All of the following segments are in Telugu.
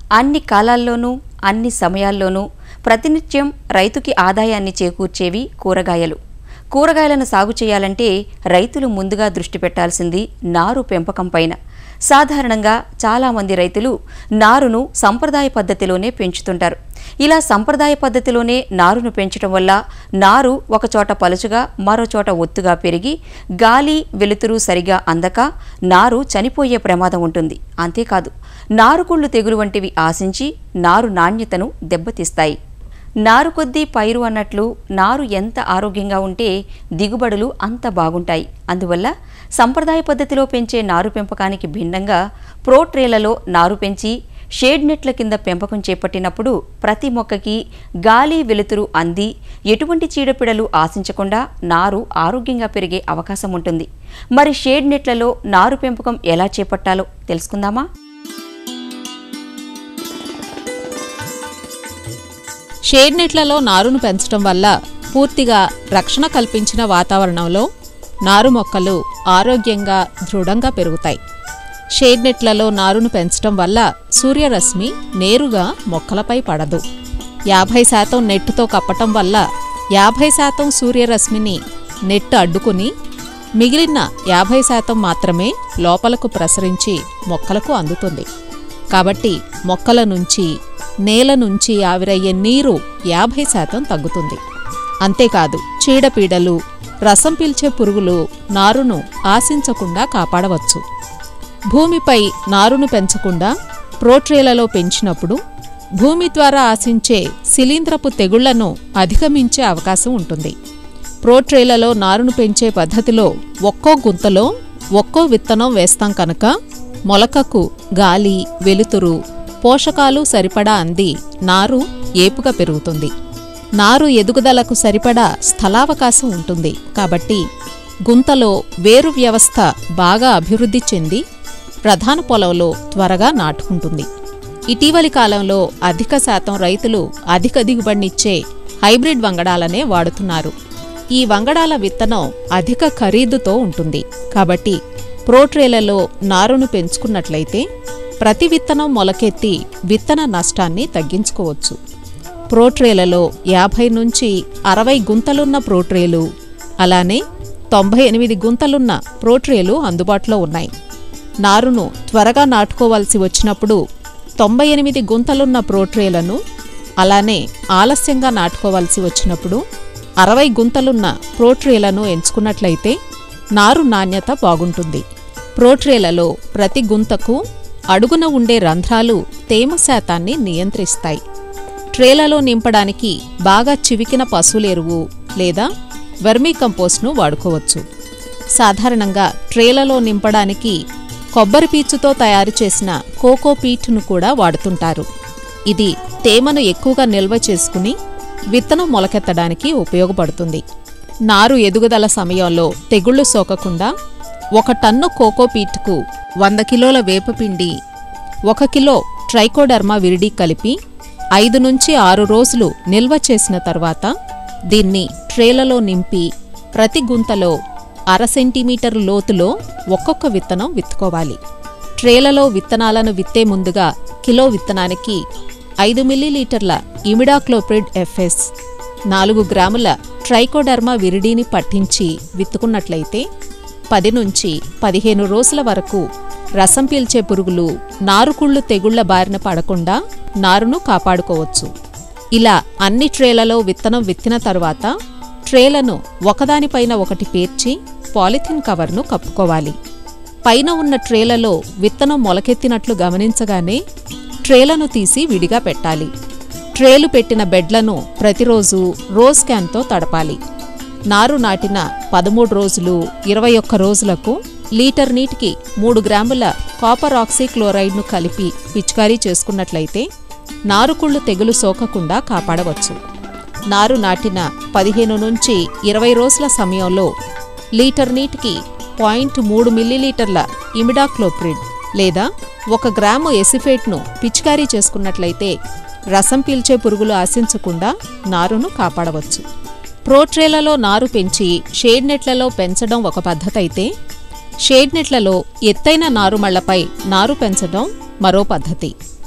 అన్ని కాలాల్లోనూ అన్ని సమయాల్లోనూ ప్రతినిత్యం రైతుకి ఆదాయాన్ని చేకూర్చేవి కూరగాయలు కూరగాయలను సాగు చేయాలంటే రైతులు ముందుగా దృష్టి పెట్టాల్సింది నారు పెంపకం పైన సాధారణంగా చాలామంది రైతులు నారును సంప్రదాయ పద్ధతిలోనే పెంచుతుంటారు ఇలా సంప్రదాయ పద్ధతిలోనే నారును పెంచడం వల్ల నారు ఒకచోట పలుచుగా మరో చోట ఒత్తుగా పెరిగి గాలి వెలుతురు సరిగా అందక నారు చనిపోయే ప్రమాదం ఉంటుంది అంతేకాదు నారుకుళ్ళు తెగులు వంటివి ఆశించి నారు నాణ్యతను దెబ్బతీస్తాయి నారు కొద్దీ పైరు అన్నట్లు నారు ఎంత ఆరోగ్యంగా ఉంటే దిగుబడులు అంత బాగుంటాయి అందువల్ల సంప్రదాయ పద్ధతిలో పెంచే నారు పెంపకానికి భిన్నంగా ప్రో ట్రేలలో నారు పెంచి షేడ్ నెట్ల కింద పెంపకం చేపట్టినప్పుడు ప్రతి మొక్కకి గాలి వెలుతురు అంది ఎటువంటి చీడపీడలు ఆశించకుండా నారు ఆరోగ్యంగా పెరిగే అవకాశం ఉంటుంది మరి షేడ్ నెట్లలో నారు పెంపకం ఎలా చేపట్టాలో తెలుసుకుందామా షేడ్ నెట్లలో నారును పెంచడం వల్ల పూర్తిగా రక్షణ కల్పించిన వాతావరణంలో నారు మొక్కలు ఆరోగ్యంగా దృఢంగా పెరుగుతాయి షేడ్ నెట్లలో నారును పెంచడం వల్ల సూర్యరశ్మి నేరుగా మొక్కలపై పడదు యాభై శాతం నెట్టుతో కప్పటం వల్ల యాభై శాతం సూర్యరశ్మిని నెట్ అడ్డుకుని మిగిలిన యాభై శాతం మాత్రమే లోపలకు ప్రసరించి మొక్కలకు అందుతుంది కాబట్టి మొక్కల నుంచి నేల నుంచి ఆవిరయ్యే నీరు యాభై శాతం తగ్గుతుంది అంతేకాదు చీడపీడలు రసం పీల్చే పురుగులు నారును ఆశించకుండా కాపాడవచ్చు భూమిపై నారును పెంచకుండా ప్రోట్రేలలో పెంచినప్పుడు భూమి ద్వారా ఆశించే శిలీంద్రపు తెగుళ్లను అధిగమించే అవకాశం ఉంటుంది ప్రోట్రేలలో నారును పెంచే పద్ధతిలో ఒక్కో గుంతలో ఒక్కో విత్తనం వేస్తాం కనుక మొలకకు గాలి వెలుతురు పోషకాలు సరిపడా అంది నారు ఏపుగా పెరుగుతుంది నారు ఎదుగుదలకు సరిపడా స్థలావకాశం ఉంటుంది కాబట్టి గుంతలో వేరు వ్యవస్థ బాగా అభివృద్ధి చెంది ప్రధాన పొలంలో త్వరగా నాటుకుంటుంది ఇటీవలి కాలంలో అధిక శాతం రైతులు అధిక దిగుబడినిచ్చే హైబ్రిడ్ వంగడాలనే వాడుతున్నారు ఈ వంగడాల విత్తనం అధిక ఖరీదుతో ఉంటుంది కాబట్టి ప్రోట్రేలలో నారును పెంచుకున్నట్లయితే ప్రతి విత్తనం మొలకెత్తి విత్తన నష్టాన్ని తగ్గించుకోవచ్చు ప్రోట్రేలలో యాభై నుంచి అరవై గుంతలున్న ప్రోట్రేలు అలానే తొంభై ఎనిమిది గుంతలున్న ప్రోట్రేలు అందుబాటులో ఉన్నాయి నారును త్వరగా నాటుకోవాల్సి వచ్చినప్పుడు తొంభై ఎనిమిది గుంతలున్న ప్రోట్రేలను అలానే ఆలస్యంగా నాటుకోవాల్సి వచ్చినప్పుడు అరవై గుంతలున్న ప్రోట్రేలను ఎంచుకున్నట్లయితే నారు నాణ్యత బాగుంటుంది ప్రోట్రేలలో ప్రతి గుంతకు అడుగున ఉండే రంధ్రాలు తేమ శాతాన్ని నియంత్రిస్తాయి ట్రేలలో నింపడానికి బాగా చివికిన పశువులెరువు లేదా వర్మీ కంపోస్ట్ను వాడుకోవచ్చు సాధారణంగా ట్రేలలో నింపడానికి కొబ్బరి పీచుతో తయారు చేసిన కోకో పీట్ను కూడా వాడుతుంటారు ఇది తేమను ఎక్కువగా నిల్వ చేసుకుని విత్తనం మొలకెత్తడానికి ఉపయోగపడుతుంది నారు ఎదుగుదల సమయంలో తెగుళ్లు సోకకుండా ఒక టన్ను కోకోపీట్కు వంద కిలోల వేపపిండి ఒక కిలో ట్రైకోడర్మా విరిడి కలిపి ఐదు నుంచి ఆరు రోజులు నిల్వ చేసిన తర్వాత దీన్ని ట్రేలలో నింపి ప్రతి గుంతలో అర సెంటీమీటర్ లోతులో ఒక్కొక్క విత్తనం విత్తుకోవాలి ట్రేలలో విత్తనాలను విత్తే ముందుగా కిలో విత్తనానికి ఐదు మిల్లీలీటర్ల ఇమిడాక్లోప్రిడ్ ఎఫ్ఎస్ నాలుగు గ్రాముల ట్రైకోడర్మా విరిడీని పట్టించి విత్తుకున్నట్లయితే పది నుంచి పదిహేను రోజుల వరకు రసం పీల్చే పురుగులు నారుకుళ్ళు తెగుళ్ల బారిన పడకుండా నారును కాపాడుకోవచ్చు ఇలా అన్ని ట్రేలలో విత్తనం విత్తిన తరువాత ట్రేలను ఒకదానిపైన ఒకటి పేర్చి పాలిథిన్ కవర్ను కప్పుకోవాలి పైన ఉన్న ట్రేలలో విత్తనం మొలకెత్తినట్లు గమనించగానే ట్రేలను తీసి విడిగా పెట్టాలి ట్రేలు పెట్టిన బెడ్లను ప్రతిరోజు రోజ్ క్యాన్తో తడపాలి నారు నాటిన పదమూడు రోజులు ఇరవై ఒక్క రోజులకు లీటర్ నీటికి మూడు గ్రాముల కాపర్ ఆక్సీక్లోరైడ్ను కలిపి పిచికారీ చేసుకున్నట్లయితే నారుకుళ్ళు తెగులు సోకకుండా కాపాడవచ్చు నారు నాటిన పదిహేను నుంచి ఇరవై రోజుల సమయంలో లీటర్ నీటికి పాయింట్ మూడు మిల్లీలీటర్ల ఇమిడాక్లోప్రిడ్ లేదా ఒక గ్రాము ఎసిఫేట్ను పిచికారీ చేసుకున్నట్లయితే రసం పీల్చే పురుగులు ఆశించకుండా నారును కాపాడవచ్చు ప్రోట్రేలలో నారు పెంచి షేడ్ నెట్లలో పెంచడం ఒక పద్ధతి అయితే షేడ్ నెట్లలో ఎత్తైన నారుమళ్లపై నారు పెంచడం మరో పద్ధతి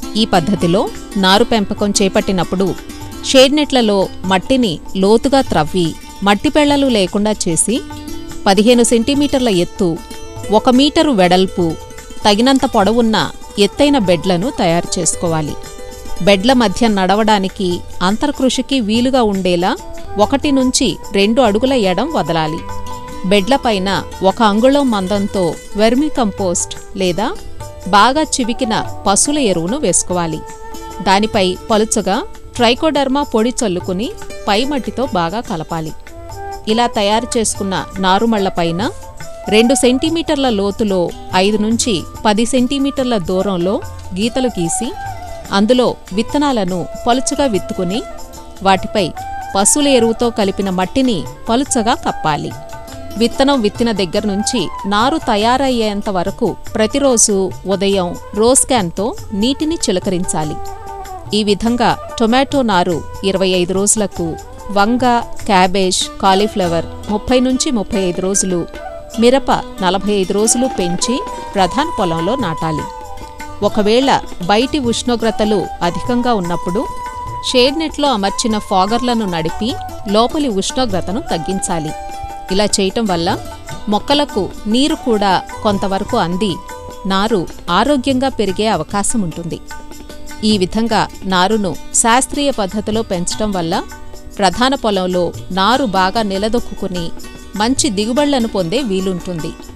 ఈ పద్ధతిలో నారు పెంపకం చేపట్టినప్పుడు షేడ్ నెట్లలో మట్టిని లోతుగా త్రవ్వి మట్టి పెళ్లలు లేకుండా చేసి పదిహేను సెంటీమీటర్ల ఎత్తు ఒక మీటరు వెడల్పు తగినంత పొడవున్న ఎత్తైన బెడ్లను తయారు చేసుకోవాలి బెడ్ల మధ్య నడవడానికి అంతర్కృషికి వీలుగా ఉండేలా ఒకటి నుంచి రెండు అడుగుల ఎడం వదలాలి బెడ్లపైన ఒక అంగుళం మందంతో వెర్మి కంపోస్ట్ లేదా బాగా చివికిన పశుల ఎరువును వేసుకోవాలి దానిపై పలుచగా ట్రైకోడర్మా పొడి చల్లుకుని పై మట్టితో బాగా కలపాలి ఇలా తయారు చేసుకున్న నారుమళ్లపైన రెండు సెంటీమీటర్ల లోతులో ఐదు నుంచి పది సెంటీమీటర్ల దూరంలో గీతలు గీసి అందులో విత్తనాలను పలుచగా విత్తుకుని వాటిపై పశువుల ఎరువుతో కలిపిన మట్టిని పలుచగా కప్పాలి విత్తనం విత్తిన దగ్గర నుంచి నారు తయారయ్యేంత వరకు ప్రతిరోజు ఉదయం రోజ్ క్యాన్తో నీటిని చిలకరించాలి ఈ విధంగా టొమాటో నారు ఇరవై ఐదు రోజులకు వంగ క్యాబేజ్ కాలీఫ్లవర్ ముప్పై నుంచి ముప్పై ఐదు రోజులు మిరప నలభై ఐదు రోజులు పెంచి ప్రధాన పొలంలో నాటాలి ఒకవేళ బయటి ఉష్ణోగ్రతలు అధికంగా ఉన్నప్పుడు షేడ్ నెట్లో అమర్చిన ఫాగర్లను నడిపి లోపలి ఉష్ణోగ్రతను తగ్గించాలి ఇలా చేయటం వల్ల మొక్కలకు నీరు కూడా కొంతవరకు అంది నారు ఆరోగ్యంగా పెరిగే అవకాశం ఉంటుంది ఈ విధంగా నారును శాస్త్రీయ పద్ధతిలో పెంచడం వల్ల ప్రధాన పొలంలో నారు బాగా నిలదొక్కుని మంచి దిగుబడులను పొందే వీలుంటుంది